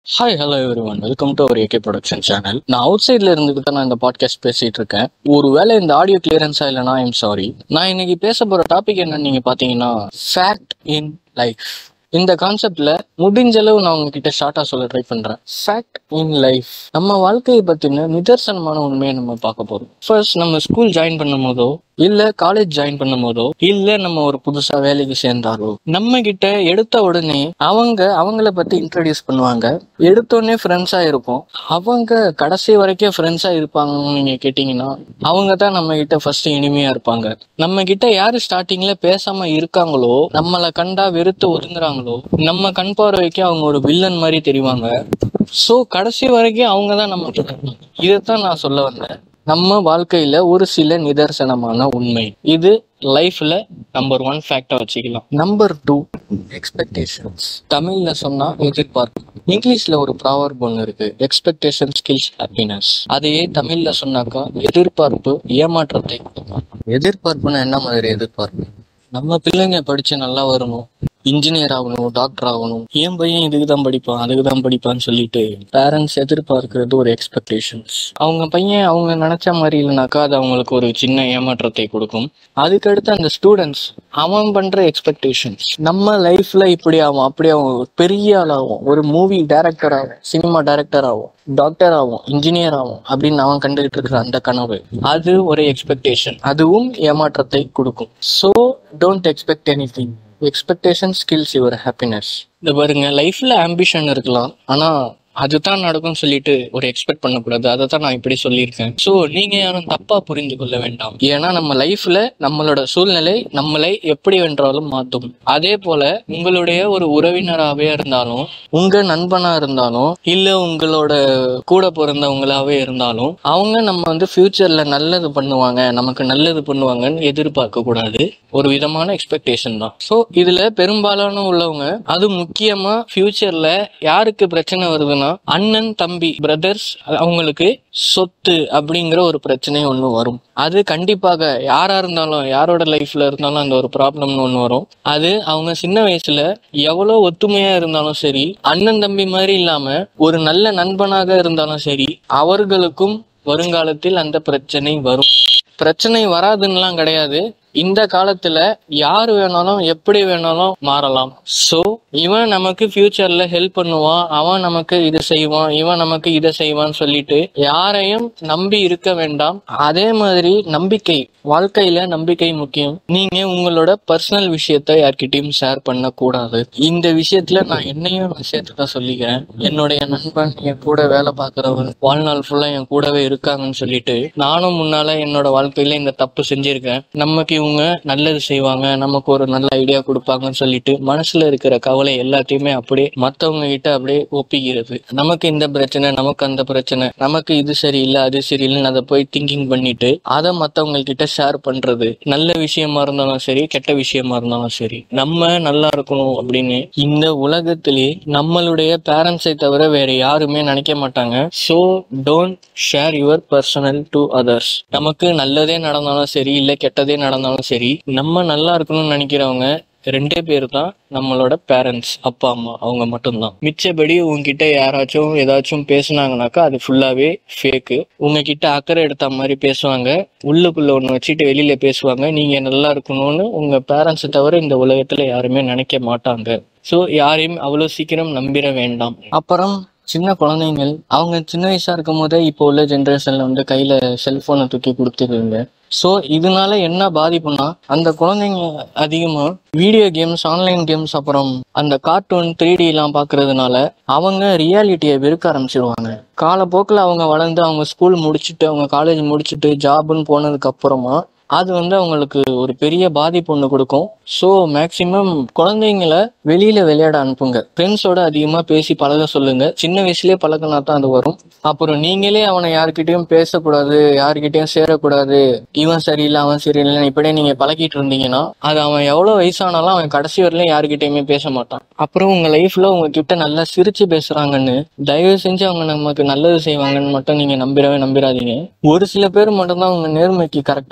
Hi hello everyone welcome to our AK production channel நான் அவுட் சைட்ல இருந்துட்டு தான் நான் இந்த பாட்காஸ்ட் பேசிட்டு இருக்கேன் ஒருவேளை இந்த ஆடியோ கிளியரன்ஸா இல்லைனா ஐம் சாரி நான் இன்னைக்கு பேச போற டாபிக் என்னன்னு நீங்க பாத்தீங்கன்னா ஃபேக்ட் இன் லைஃப் இந்த கான்செப்ட்ல முடிஞ்ச அளவு நான் உங்ககிட்ட ஷார்ட்டா சொல்ல ட்ரை பண்றேன் ஃபேக்ட் இன் லைஃப் நம்ம வாழ்க்கையை பத்தின நிதர்சனமான உண்மையை நம்ம பார்க்க போறோம் ஃபர்ஸ்ட் நம்ம ஸ்கூல் ஜாயின் பண்ணும் போதோ இல்ல காலேஜ் ஜாயின் பண்ணும் போதோ இல்ல நம்ம ஒரு புதுசா வேலைக்கு சேர்ந்தாலோ நம்ம கிட்ட எடுத்த உடனே அவங்க அவங்கள பத்தி இன்ட்ரடியூஸ் பண்ணுவாங்க எடுத்த உடனே ஃப்ரெண்ட்ஸா இருப்போம் அவங்க கடைசி வரைக்கும் ஃப்ரெண்ட்ஸா இருப்பாங்கன்னு நீங்க கேட்டீங்கன்னா அவங்க தான் நம்ம கிட்ட ஃபர்ஸ்ட் இனிமையா இருப்பாங்க நம்ம கிட்ட யாரு ஸ்டார்டிங்ல பேசாம இருக்காங்களோ நம்மளை கண்டா வெறுத்து ஒதுங்குறாங்களோ நம்ம கண் பார்வைக்கு அவங்க ஒரு வில்லன் மாதிரி தெரிவாங்க சோ கடைசி வரைக்கும் அவங்க தான் நம்ம கிட்ட இருப்பாங்க. இதைத்தான் நான் சொல்ல வந்தேன் நம்ம வாழ்க்கையில ஒரு சில நிதர்சனமான உண்மை இது லைஃப்ல நம்பர் ஒன் ஃபேக்டா வச்சுக்கலாம் நம்பர் டூ எக்ஸ்பெக்டேஷன்ஸ் தமிழ்ல சொன்னா எதிர்பார்ப்பு இங்கிலீஷ்ல ஒரு ப்ராவர்ப் ஒன்று இருக்கு எக்ஸ்பெக்டேஷன் ஸ்கில்ஸ் ஹாப்பினஸ் அதையே தமிழ்ல சொன்னாக்கா எதிர்பார்ப்பு ஏமாற்றத்தை கொடுக்கும். எதிர்பார்ப்புனா என்ன மாதிரி எதிர்பார்ப்பு நம்ம பிள்ளைங்க படிச்சு நல்லா வரணும் இன்ஜினியர் ஆகணும் டாக்டர் ஆகணும் என் பையன் இதுக்கு தான் படிப்பான் அதுக்கு தான் படிப்பான்னு சொல்லிட்டு பேரண்ட்ஸ் எதிர்பார்க்கறது ஒரு எக்ஸ்பெக்டேஷன்ஸ் அவங்க பையன் அவங்க நினைச்ச மாதிரி இல்லைனாக்கா அது அவங்களுக்கு ஒரு சின்ன ஏமாற்றத்தை கொடுக்கும் அதுக்கடுத்து அந்த ஸ்டூடெண்ட்ஸ் அவன் பண்ற எக்ஸ்பெக்டேஷன்ஸ் நம்ம லைஃப்ல இப்படி ஆகும் அப்படி ஆகும் ஒரு பெரிய ஆள் ஆகும் ஒரு மூவி டைரக்டர் ஆகும் சினிமா டைரக்டர் ஆகும் டாக்டர் ஆகும் இன்ஜினியர் ஆகும் அப்படின்னு அவன் கண்டுகிட்டு இருக்கிற அந்த கனவு அது ஒரு எக்ஸ்பெக்டேஷன் அதுவும் ஏமாற்றத்தை கொடுக்கும் so don't expect anything expectation skills your happiness இந்த பாருங்க லைஃப்ல ஆம்பிஷன் இருக்கலாம் ஆனா அதுதான் நடக்கும்னு சொல்லிட்டு ஒரு எக்ஸ்பெக்ட் பண்ணக்கூடாது அதை தான் நான் இப்படி சொல்லியிருக்கேன் ஸோ நீங்க யாரும் தப்பா புரிந்து கொள்ள வேண்டாம் ஏன்னா நம்ம லைஃப்ல நம்மளோட சூழ்நிலை நம்மளை எப்படி வென்றாலும் மாற்றும் அதே போல உங்களுடைய ஒரு உறவினராகவே இருந்தாலும் உங்க நண்பனா இருந்தாலும் இல்ல உங்களோட கூட பிறந்தவங்களாவே இருந்தாலும் அவங்க நம்ம வந்து ஃபியூச்சர்ல நல்லது பண்ணுவாங்க நமக்கு நல்லது பண்ணுவாங்கன்னு எதிர்பார்க்க கூடாது ஒரு விதமான எக்ஸ்பெக்டேஷன் தான் ஸோ இதுல பெரும்பாலான உள்ளவங்க அது முக்கியமா ஃபியூச்சர்ல யாருக்கு பிரச்சனை வருதுன்னா அண்ணன் தம்பி பிரதர்ஸ் அவங்களுக்கு சொத்து அப்படிங்கிற ஒரு பிரச்சனை ஒன்று வரும் அது கண்டிப்பாக யாரா இருந்தாலும் யாரோட லைஃப்ல இருந்தாலும் அந்த ஒரு ப்ராப்ளம்னு ஒன்று வரும் அது அவங்க சின்ன வயசுல எவ்வளோ ஒத்துமையா இருந்தாலும் சரி அண்ணன் தம்பி மாதிரி இல்லாம ஒரு நல்ல நண்பனாக இருந்தாலும் சரி அவர்களுக்கும் வருங்காலத்தில் அந்த பிரச்சனை வரும் பிரச்சனை வராதுன்னுலாம் கிடையாது இந்த காலத்துல யாரு வேணாலும் எப்படி வேணாலும் மாறலாம் சோ இவன் நமக்கு ஃபியூச்சர்ல ஹெல்ப் பண்ணுவான் அவன் நமக்கு இது செய்வான் இவன் நமக்கு இதை செய்வான்னு சொல்லிட்டு யாரையும் நம்பி இருக்க வேண்டாம் அதே மாதிரி நம்பிக்கை வாழ்க்கையில நம்பிக்கை முக்கியம் நீங்க உங்களோட பர்சனல் விஷயத்த யார்கிட்டயும் ஷேர் பண்ண கூடாது இந்த விஷயத்துல நான் என்னையும் நான் சேர்த்து தான் சொல்லிக்கிறேன் என்னுடைய நண்பன் என் கூட வேலை பார்க்கறவன் வாழ்நாள் ஃபுல்லா என் கூடவே இருக்காங்கன்னு சொல்லிட்டு நானும் முன்னால என்னோட வாழ்க்கையில இந்த தப்பு செஞ்சிருக்கேன் நமக்கு இவங்க நல்லது செய்வாங்க நமக்கு ஒரு நல்ல ஐடியா கொடுப்பாங்கன்னு சொல்லிட்டு மனசுல இருக்கிற கவலை எல்லாத்தையுமே அப்படியே மத்தவங்க கிட்ட அப்படியே ஒப்பிக்கிறது நமக்கு இந்த பிரச்சனை நமக்கு அந்த பிரச்சனை நமக்கு இது சரியில்லை அது சரியில்லைன்னு அதை போய் திங்கிங் பண்ணிட்டு அதை மத்தவங்க கிட்ட ஷேர் பண்றது நல்ல விஷயமா இருந்தாலும் சரி கெட்ட விஷயமா இருந்தாலும் சரி நம்ம நல்லா இருக்கணும் அப்படின்னு இந்த உலகத்திலே நம்மளுடைய பேரண்ட்ஸை தவிர வேற யாருமே நினைக்க மாட்டாங்க so don't share your personal to others நமக்கு நல்லதே நடந்தாலும் சரி இல்ல கெட்டதே நடந்தாலும் சரி நம்ம நல்லா இருக்கணும்னு நினைக்கிறவங்க ரெண்டே பேர் தான் நம்மளோட பேரண்ட்ஸ் அப்பா அம்மா அவங்க மட்டும்தான் மிச்சபடி உங்ககிட்ட யாராச்சும் ஏதாச்சும் பேசுனாங்கனாக்கா அது ஃபுல்லாவே ஃபேக்கு உங்ககிட்ட அக்கறை எடுத்த மாதிரி பேசுவாங்க உள்ளுக்குள்ள ஒன்று வச்சுட்டு வெளியில பேசுவாங்க நீங்க நல்லா இருக்கணும்னு உங்க பேரண்ட்ஸை தவிர இந்த உலகத்துல யாருமே நினைக்க மாட்டாங்க ஸோ யாரையும் அவ்வளோ சீக்கிரம் நம்பிட வேண்டாம் அப்புறம் சின்ன குழந்தைங்கள் அவங்க சின்ன வயசா இருக்கும் போதே இப்போ உள்ள ஜென்ரேஷன்ல வந்து கையில செல்போனை தூக்கி கொடுத்துருங்க ஸோ இதனால என்ன பாதிப்புனா அந்த குழந்தைங்க அதிகமா வீடியோ கேம்ஸ் ஆன்லைன் கேம்ஸ் அப்புறம் அந்த கார்ட்டூன் த்ரீ டி எல்லாம் பாக்குறதுனால அவங்க ரியாலிட்டியை வெறுக்க ஆரம்பிச்சிடுவாங்க காலப்போக்கில் அவங்க வளர்ந்து அவங்க ஸ்கூல் முடிச்சுட்டு அவங்க காலேஜ் முடிச்சுட்டு ஜாப்னு போனதுக்கு அப்புறமா அது வந்து அவங்களுக்கு ஒரு பெரிய பாதிப்பு ஒன்று கொடுக்கும் ஸோ மேக்சிமம் குழந்தைங்களை வெளியில விளையாட அனுப்புங்க ஃப்ரெண்ட்ஸோட அதிகமாக பேசி பழக சொல்லுங்க சின்ன வயசுலயே பழகினா தான் அது வரும் அப்புறம் நீங்களே அவனை யார்கிட்டயும் பேசக்கூடாது யார்கிட்டயும் சேரக்கூடாது இவன் சரியில்லை அவன் சரியில்லை இப்படியே நீங்க பழகிட்டு இருந்தீங்கன்னா அது அவன் எவ்வளவு வயசானாலும் அவன் கடைசி வரலையும் யார்கிட்டயுமே பேச மாட்டான் அப்புறம் உங்க லைஃப்ல உங்ககிட்ட நல்லா சிரிச்சு பேசுறாங்கன்னு தயவு செஞ்சு அவங்க நமக்கு நல்லது செய்வாங்கன்னு மட்டும் நீங்க நம்பிடவே நம்பிடாதீங்க ஒரு சில பேர் மட்டும்தான் உங்க நேர்மைக்கு கரெக்டா இருப்பாங்க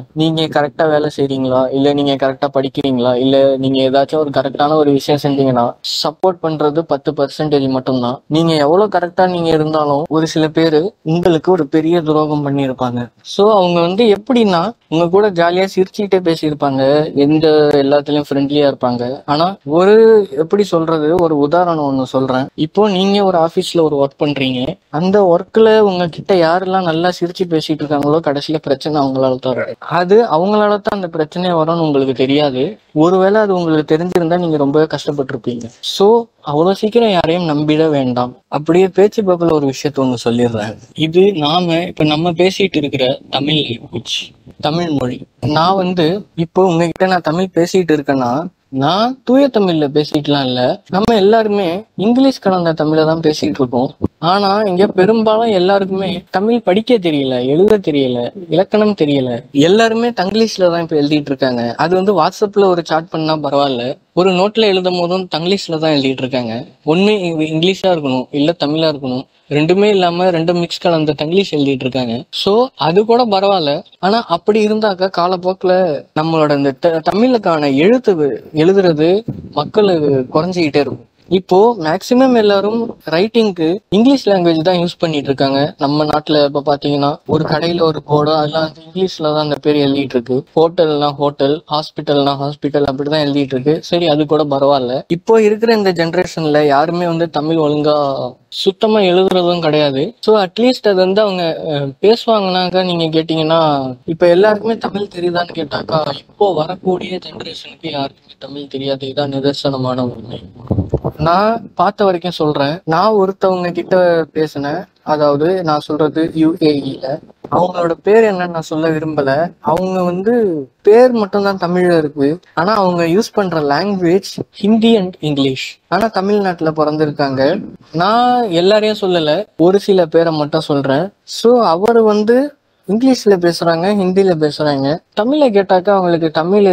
நீங்க கரெக்டா வேலை செய்றீங்களா இல்ல நீங்க கரெக்டா படிக்கிறீங்களா இல்ல நீங்க ஏதாச்சும் ஒரு கரெக்டான ஒரு விஷயம் செஞ்சீங்கன்னா சப்போர்ட் பண்றது பத்து பர்சன்டேஜ் மட்டும்தான் நீங்க எவ்வளவு கரெக்டா நீங்க இருந்தாலும் ஒரு சில பேரு உங்களுக்கு ஒரு பெரிய துரோகம் பண்ணியிருப்பாங்க சோ அவங்க வந்து எப்படின்னா உங்க கூட ஜாலியா சிரிச்சுக்கிட்டே பேசியிருப்பாங்க எந்த எல்லாத்துலயும் ஃப்ரெண்ட்லியா இருப்பாங்க ஆனா ஒரு எப்படி சொல்றது ஒரு உதாரணம் ஒண்ணு சொல்றேன் இப்போ நீங்க ஒரு ஆபீஸ்ல ஒரு ஒர்க் பண்றீங்க அந்த ஒர்க்ல உங்ககிட்ட யாரெல்லாம் நல்லா சிரிச்சு பேசிட்டு இருக்காங்களோ கடைசியில பிரச்சனை அவங்களால தான் வரும். அது அவங்களால தான் அந்த பிரச்சனை வரும்னு உங்களுக்கு தெரியாது ஒருவேளை அது உங்களுக்கு தெரிஞ்சிருந்தா நீங்க ரொம்பவே கஷ்டப்பட்டிருப்பீங்க சோ அவ்வளவு சீக்கிரம் யாரையும் நம்பிட வேண்டாம் அப்படியே பேச்சு போக்குல ஒரு விஷயத்த ஒண்ணு சொல்லிடுறேன் இது நாம இப்ப நம்ம பேசிட்டு இருக்கிற தமிழ் லாங்குவேஜ் தமிழ் மொழி நான் வந்து இப்போ உங்ககிட்ட நான் தமிழ் பேசிட்டு இருக்கேன்னா நான் தூய தமிழ்ல பேசிட்டுலாம் இல்ல நம்ம எல்லாருமே இங்கிலீஷ் கலந்த தமிழ தான் பேசிட்டு இருக்கோம் ஆனா இங்க பெரும்பாலும் எல்லாருக்குமே தமிழ் படிக்க தெரியல எழுத தெரியல இலக்கணம் தெரியல எல்லாருமே தங்கிலீஷ்ல தான் இப்ப எழுதிட்டு இருக்காங்க அது வந்து வாட்ஸ்அப்ல ஒரு சாட் பண்ணா பரவாயில்ல ஒரு நோட்ல எழுதும் போதும் தங்கிலீஷ்ல தான் எழுதிட்டு இருக்காங்க ஒண்ணு இங்க இங்கிலீஷா இருக்கணும் இல்ல தமிழா இருக்கணும் ரெண்டுமே இல்லாம ரெண்டும் மிக்ஸ் கலந்த தங்கிலீஷ் எழுதிட்டு இருக்காங்க சோ அது கூட பரவாயில்ல ஆனா அப்படி இருந்தாக்க காலப்போக்குல நம்மளோட இந்த த- தமிழுக்கான எழுத்து எழுதுறது மக்கள் குறைஞ்சிக்கிட்டே இருக்கும் இப்போ மேக்சிமம் எல்லாரும் ரைட்டிங்க்கு இங்கிலீஷ் லாங்குவேஜ் தான் யூஸ் பண்ணிட்டு இருக்காங்க நம்ம நாட்டுல இப்ப பாத்தீங்கன்னா ஒரு கடையில ஒரு போர்டோ அதெல்லாம் வந்து இங்கிலீஷ்ல தான் அந்த பேர் எழுதிட்டு இருக்கு ஹோட்டல்னா ஹோட்டல் ஹாஸ்பிட்டல்னா ஹாஸ்பிட்டல் அப்படிதான் எழுதிட்டு இருக்கு சரி அது கூட பரவாயில்ல இப்போ இருக்கிற இந்த ஜெனரேஷன்ல யாருமே வந்து தமிழ் ஒழுங்கா சுத்தமா எழுதுறதும் கிடையாது ஸோ அட்லீஸ்ட் அது வந்து அவங்க அஹ், பேசுவாங்கன்னாக்கா நீங்க கேட்டீங்கன்னா இப்ப எல்லாருக்குமே தமிழ் தெரியுதான்னு கேட்டாக்கா இப்போ வரக்கூடிய ஜெனரேஷனுக்கு யாருக்குமே தமிழ் தெரியாது இதான் நிதர்சனமான உண்மை நான் பார்த்த வரைக்கும் சொல்றேன் நான் ஒருத்தவங்க கிட்ட பேசினேன் அதாவது நான் சொல்றது யூஏஇல அவங்களோட பேர் என்னன்னு நான் சொல்ல விரும்பல அவங்க வந்து பேர் மட்டும்தான் தமிழ்ல இருக்கு ஆனா அவங்க யூஸ் பண்ற லாங்குவேஜ் ஹிந்தி அண்ட் இங்கிலீஷ் ஆனா தமிழ்நாட்டுல பிறந்திருக்காங்க நான் எல்லாரையும் சொல்லல ஒரு சில பேரை மட்டும் சொல்றேன் சோ அவர் வந்து இங்கிலீஷ்ல பேசுறாங்க ஹிந்தில பேசுறாங்க தமிழ்ல கேட்டாக்கா அவங்களுக்கு தமிழ்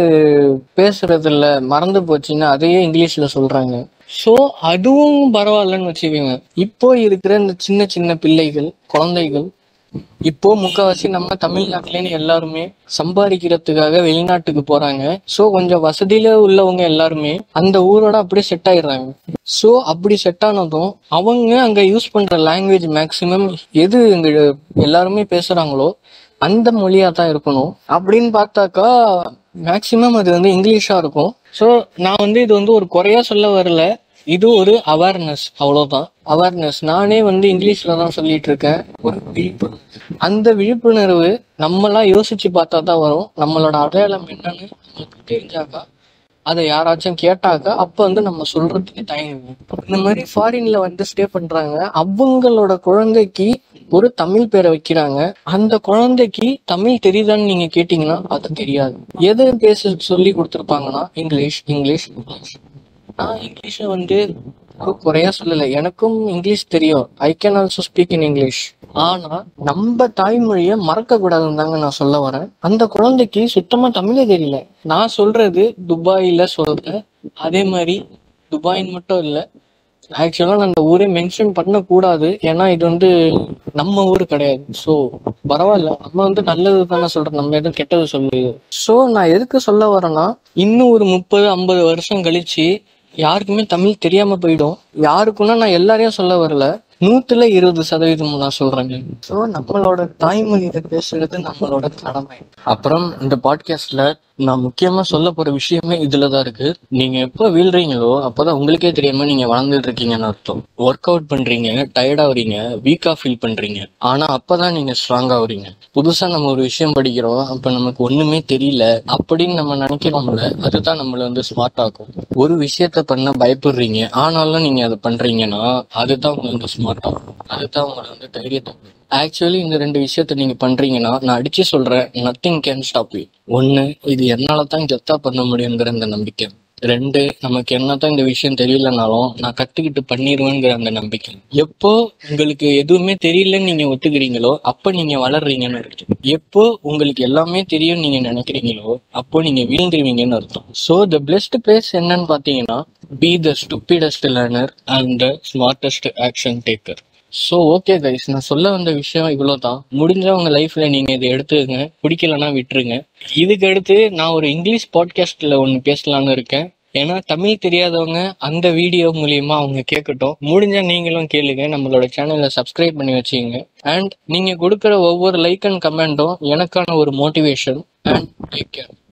பேசுறது இல்ல மறந்து போச்சுன்னு அதையே இங்கிலீஷ்ல சொல்றாங்க சோ அதுவும் பரவாயில்லன்னு வச்சுக்கோங்க இப்போ இருக்கிற இந்த சின்ன சின்ன பிள்ளைகள் குழந்தைகள் இப்போ முக்கவாசி நம்ம தமிழ்நாட்டுலன்னு எல்லாருமே சம்பாதிக்கிறதுக்காக வெளிநாட்டுக்கு போறாங்க சோ கொஞ்சம் வசதியில உள்ளவங்க எல்லாருமே அந்த ஊரோட அப்படியே செட் ஆயிடுறாங்க சோ அப்படி செட் ஆனதும் அவங்க அங்க யூஸ் பண்ற லாங்குவேஜ் மேக்சிமம் எது இங்க எல்லாருமே பேசுறாங்களோ அந்த மொழியா தான் இருக்கணும் அப்படின்னு பார்த்தாக்கா மேக்சிமம் அது வந்து இங்கிலீஷா இருக்கும் ஸோ நான் வந்து இது வந்து ஒரு குறையா சொல்ல வரல இது ஒரு அவேர்னஸ் அவ்வளவுதான் அவேர்னஸ் நானே வந்து இங்கிலீஷ்ல தான் சொல்லிட்டு இருக்கேன் ஒரு விழிப்புணர்வு அந்த விழிப்புணர்வு நம்மளா யோசிச்சு பார்த்தா தான் வரும் நம்மளோட அடையாளம் என்னன்னு நமக்கு தெரிஞ்சாக்கா அதை யாராச்சும் கேட்டாக்கா அப்ப வந்து நம்ம சொல்றதுக்கு தயங்குவோம் இந்த மாதிரி ஃபாரின்ல வந்து ஸ்டே பண்றாங்க அவங்களோட குழந்தைக்கு ஒரு தமிழ் பேரை வைக்கிறாங்க அந்த குழந்தைக்கு தமிழ் தெரியுதான்னு நீங்க கேட்டீங்கன்னா அது தெரியாது எதை பேச சொல்லி கொடுத்துருப்பாங்கன்னா இங்கிலீஷ் இங்கிலீஷ் இங்கிலீஷ் நான் இங்கிலீஷை வந்து ஒரு குறையா சொல்லல எனக்கும் இங்கிலீஷ் தெரியும் I can also speak in English ஆனா நம்ம தாய்மொழியை மறக்க கூடாதுன்னு தாங்க நான் சொல்ல வரேன் அந்த குழந்தைக்கு சுத்தமா தமிழே தெரியல நான் சொல்றது துபாயில சொல்றேன் அதே மாதிரி துபாயின் மட்டும் இல்ல ஆக்சுவலா நான் அந்த ஊரே மென்ஷன் பண்ணக்கூடாது ஏன்னா இது வந்து நம்ம ஊர் கிடையாது ஸோ பரவாயில்ல நம்ம வந்து நல்லது தானே சொல்றோம் நம்ம எதுவும் கெட்டது சொல்லு ஸோ நான் எதுக்கு சொல்ல வரேன்னா இன்னும் ஒரு முப்பது ஐம்பது வருஷம் கழிச்சு யாருக்குமே தமிழ் தெரியாம போயிடும் யாருக்குன்னா நான் எல்லாரையும் சொல்ல வரல நூத்துல இருபது சதவீதம் நான் சொல்றேங்க ஸோ நம்மளோட தாய்மொழியில பேசுறது நம்மளோட கடமை அப்புறம் இந்த பாட்காஸ்ட்ல நான் முக்கியமா சொல்ல போற விஷயமே இதுலதான் இருக்கு நீங்க எப்ப வீழ்றீங்களோ அப்பதான் உங்களுக்கே தெரியாம நீங்க வளர்ந்துட்டு இருக்கீங்கன்னு அர்த்தம் ஒர்க் அவுட் பண்றீங்க டயர்ட் ஆகுறீங்க வீக்கா ஃபீல் பண்றீங்க ஆனா அப்பதான் நீங்க ஸ்ட்ராங் ஆகுறீங்க புதுசா நம்ம ஒரு விஷயம் படிக்கிறோம் அப்ப நமக்கு ஒண்ணுமே தெரியல அப்படின்னு நம்ம நினைக்கிறோம்ல அதுதான் நம்மள வந்து ஸ்மார்ட் ஆக்கும் ஒரு விஷயத்த பண்ண பயப்படுறீங்க ஆனாலும் நீங்க அதை பண்றீங்கன்னா அதுதான் உங்களை வந்து ஸ்மார்ட் ஆகும் அதுதான் உங்களை வந்து தைரியத்தை ஆக்சுவலி இந்த ரெண்டு விஷயத்த நீங்க பண்றீங்கன்னா நான் அடிச்சு சொல்றேன் நத்திங் கேன் ஸ்டாப் யூ ஒண்ணு இது என்னால தான் கெத்தா பண்ண முடியுங்கிற அந்த நம்பிக்கை ரெண்டு நமக்கு என்னதான் இந்த விஷயம் தெரியலனாலும் நான் கத்துக்கிட்டு பண்ணிடுவேங்கிற அந்த நம்பிக்கை எப்போ உங்களுக்கு எதுவுமே தெரியலன்னு நீங்க ஒத்துக்கிறீங்களோ அப்ப நீங்க வளர்றீங்கன்னு அர்த்தம் எப்போ உங்களுக்கு எல்லாமே தெரியும் நீங்க நினைக்கிறீங்களோ அப்போ நீங்க வீழ்ந்துருவீங்கன்னு அர்த்தம் சோ த பெஸ்ட் பிளேஸ் என்னன்னு பாத்தீங்கன்னா be the stupidest learner and the smartest action taker so okay guys நான் சொல்ல வந்த விஷயம் இவ்வளோ தான் முடிஞ்ச உங்க லைஃப்ல நீங்க இதை எடுத்துக்கங்க பிடிக்கலன்னா விட்டுருங்க இதுக்கு அடுத்து நான் ஒரு இங்கிலீஷ் பாட்காஸ்ட்ல ஒன்று பேசலாம்னு இருக்கேன் ஏன்னா தமிழ் தெரியாதவங்க அந்த வீடியோ மூலியமா அவங்க கேட்கட்டும் முடிஞ்சா நீங்களும் கேளுங்க நம்மளோட சேனலை சப்ஸ்கிரைப் பண்ணி வச்சுக்கோங்க அண்ட் நீங்க கொடுக்குற ஒவ்வொரு லைக் அண்ட் கமெண்ட்டும் எனக்கான ஒரு மோட்டிவேஷன் அண்ட் டேக் கேர்